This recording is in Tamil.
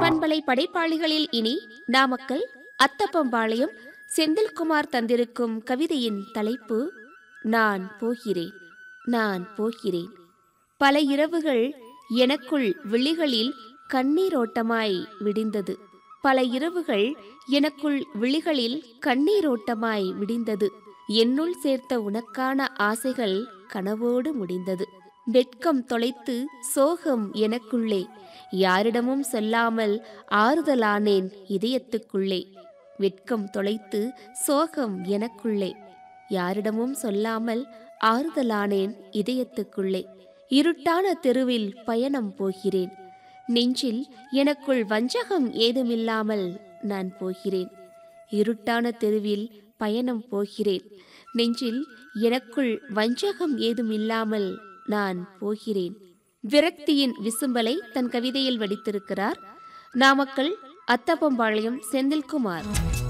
பண்பலை படைப்பாளிகளில் இனி நாமக்கல் அத்தப்பம்பாளையம் செந்தில்குமார் தந்திருக்கும் கவிதையின் தலைப்பு நான் போகிறேன் நான் போகிறேன் பல இரவுகள் எனக்குள் விழிகளில் கண்ணீரோட்டமாய் விடிந்தது பல இரவுகள் எனக்குள் விழிகளில் கண்ணீரோட்டமாய் விடிந்தது என்னுள் சேர்த்த உனக்கான ஆசைகள் கனவோடு முடிந்தது வெட்கம் தொலைத்து சோகம் எனக்குள்ளே யாரிடமும் சொல்லாமல் ஆறுதலானேன் இதயத்துக்குள்ளே வெட்கம் தொலைத்து சோகம் எனக்குள்ளே யாரிடமும் சொல்லாமல் ஆறுதலானேன் இதயத்துக்குள்ளே இருட்டான தெருவில் பயணம் போகிறேன் நெஞ்சில் எனக்குள் வஞ்சகம் ஏதுமில்லாமல் நான் போகிறேன் இருட்டான தெருவில் பயணம் போகிறேன் நெஞ்சில் எனக்குள் வஞ்சகம் ஏதும் இல்லாமல் நான் போகிறேன் விரக்தியின் விசும்பலை தன் கவிதையில் வடித்திருக்கிறார் நாமக்கல் அத்தப்பம்பாளையம் செந்தில்குமார்